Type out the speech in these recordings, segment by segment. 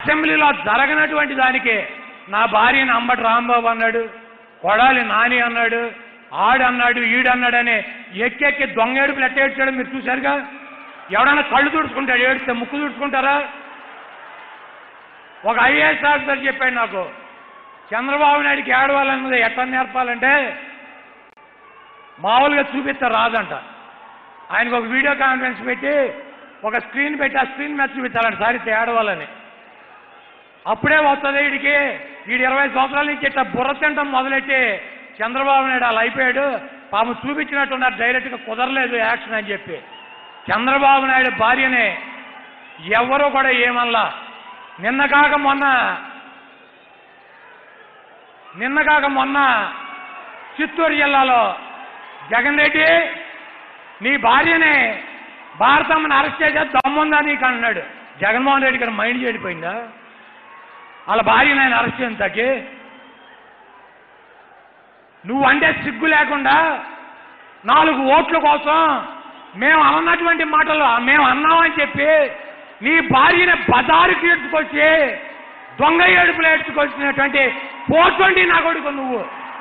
అసెంబ్లీలో జరగనటువంటి దానికి నా భార్యని అంబటి రాంబాబు అన్నాడు కొడాలి నాని అన్నాడు ఆడన్నాడు ఈడన్నాడని ఎక్కెక్కి దొంగ ఏడుపులు ఎట్ట ఏడ్చాడో మీరు చూశారుగా ఎవడన్నా కళ్ళు తుడుచుకుంటాడు ఏడిస్తే ముక్కు తుడుచుకుంటారా ఒక ఐఏఎస్ ఆఫీసర్ చెప్పాడు నాకు చంద్రబాబు నాయుడికి ఏడవాలన్నది ఎట్లా నేర్పాలంటే మామూలుగా చూపిస్తే రాదంట ఆయనకు ఒక వీడియో కాన్ఫరెన్స్ పెట్టి ఒక స్క్రీన్ పెట్టి ఆ స్క్రీన్ మీద చూపించాలంట సారి ఏడవాలని అప్పుడే వస్తుంది వీడికి వీడు ఇరవై సంవత్సరాల నుంచి ఇట్లా బుర్ర తింటాం మొదలెట్టి చంద్రబాబు నాయుడు అలా అయిపోయాడు పాపం చూపించినట్టున్నారు డైరెక్ట్గా కుదరలేదు యాక్షన్ అని చెప్పి చంద్రబాబు నాయుడు భార్యనే ఎవరు కూడా ఏమల్లా నిన్న కాక మొన్న నిన్న కాక మొన్న చిత్తూరు జిల్లాలో జగన్ రెడ్డి నీ భార్యనే భారతమ్మని అరెస్ట్ చేసే దమ్ముందా నీకు అన్నాడు జగన్మోహన్ రెడ్డి గారు మైండ్ చెడిపోయిందా వాళ్ళ భార్యని ఆయన అరెస్ట్ చేయంతకి నువ్వంటే సిగ్గు లేకుండా నాలుగు ఓట్ల కోసం మేము అన్నటువంటి మాటలు మేము అన్నామని చెప్పి నీ భార్యని బజారుకి ఎత్తుకొచ్చి దొంగ ఏడుపులు ఎత్తుకొచ్చినటువంటి పోటువంటి నా కొడుకు నువ్వు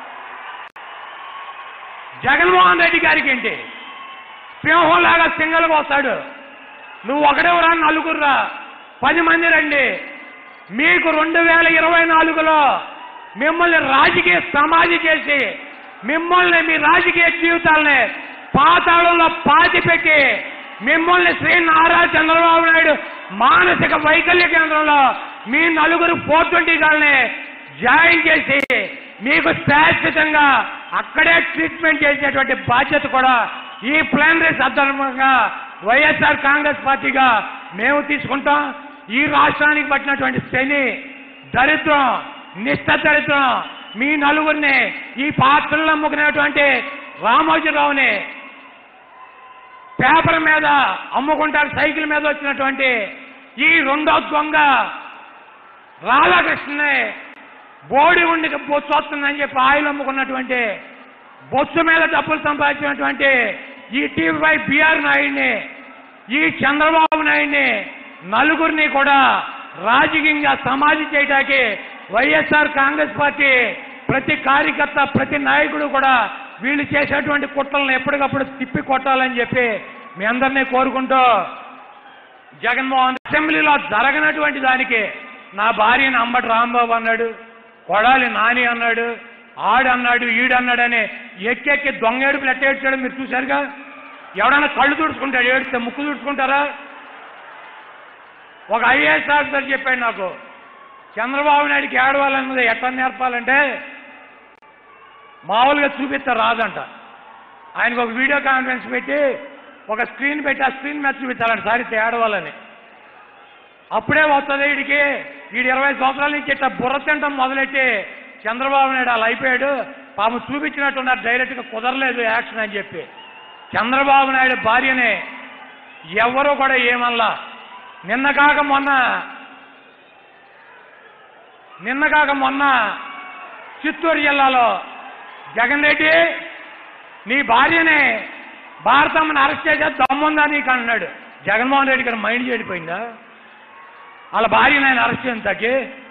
జగన్మోహన్ రెడ్డి గారికి ఏంటి సింహంలాగా సింగల్గా వస్తాడు నువ్వు ఒకడెవరా నలుగురురా పది మంది రండి మీకు రెండు వేల ఇరవై నాలుగులో మిమ్మల్ని రాజకీయ సమాధి చేసి మిమ్మల్ని మీ రాజకీయ జీవితాలని పాతాళంలో పాతి పెట్టి మిమ్మల్ని శ్రీ నారా చంద్రబాబు నాయుడు మానసిక వైకల్య కేంద్రంలో మీ నలుగురు ఫోర్ ట్వంటీ గాల్ని జాయిన్ చేసి మీకు శాశ్వతంగా అక్కడే ట్రీట్మెంట్ చేసేటువంటి బాధ్యత కూడా ఈ ప్లానరీ సందర్భంగా వైఎస్ఆర్ కాంగ్రెస్ పార్టీగా మేము తీసుకుంటాం ఈ రాష్ట్రానికి పట్టినటువంటి శని దరిద్రం నిష్ట దరిద్రం మీ నలుగురిని ఈ పాత్రలు అమ్ముకునేటువంటి రామోజీరావుని పేపర్ మీద అమ్ముకుంటారు సైకిల్ మీద వచ్చినటువంటి ఈ రెండో దొంగ రాధాకృష్ణని బోడి ఉండి బొచ్చు వస్తుందని చెప్పి ఆయిల్ అమ్ముకున్నటువంటి బొచ్చు మీద డబ్బులు సంపాదించినటువంటి ఈ టీవీ బిఆర్ నాయుడిని ఈ చంద్రబాబు నాయుడిని నలుగురిని కూడా రాజకీయంగా సమాధి చేయడానికి వైఎస్ఆర్ కాంగ్రెస్ పార్టీ ప్రతి కార్యకర్త ప్రతి నాయకుడు కూడా వీళ్ళు చేసేటువంటి కుట్రలను ఎప్పటికప్పుడు తిప్పి కొట్టాలని చెప్పి మీ అందరినీ కోరుకుంటూ జగన్మోహన్ అసెంబ్లీలో జరగనటువంటి దానికి నా భార్యని అంబటి రాంబాబు అన్నాడు కొడాలి నాని అన్నాడు ఆడన్నాడు ఈడన్నాడని ఎక్కెక్కి దొంగ ఏడుపులు ఎట్ట ఏడ్చాడో మీరు చూశారుగా ఎవడన్నా కళ్ళు తుడుచుకుంటాడు ఏడిస్తే ముక్కు తుడుచుకుంటారా ఒక ఐఏఎస్ ఆఫీసర్ చెప్పాడు నాకు చంద్రబాబు నాయుడికి ఏడవాలన్నది ఎట్లా నేర్పాలంటే మామూలుగా చూపిస్తే రాదంట ఆయనకు ఒక వీడియో కాన్ఫరెన్స్ పెట్టి ఒక స్క్రీన్ పెట్టి ఆ స్క్రీన్ మీద చూపించాలంట సారి ఏడవాలని అప్పుడే వస్తుంది వీడికి వీడు ఇరవై సంవత్సరాల నుంచి ఇట్లా బుర్ర తింటాం మొదలెట్టి చంద్రబాబు నాయుడు అలా అయిపోయాడు పాపం చూపించినట్టున్నారు డైరెక్ట్గా కుదరలేదు యాక్షన్ అని చెప్పి చంద్రబాబు నాయుడు భార్యనే ఎవరు కూడా ఏమల్లా నిన్న కాక మొన్న నిన్న కాక మొన్న చిత్తూరు జిల్లాలో జగన్ రెడ్డి నీ భార్యనే భారతమ్మని అరెస్ట్ చేసే దమ్ముందా నీకు అన్నాడు జగన్మోహన్ రెడ్డి గారు మైండ్ చెడిపోయిందా వాళ్ళ భార్యని ఆయన అరెస్ట్ చేయంతకి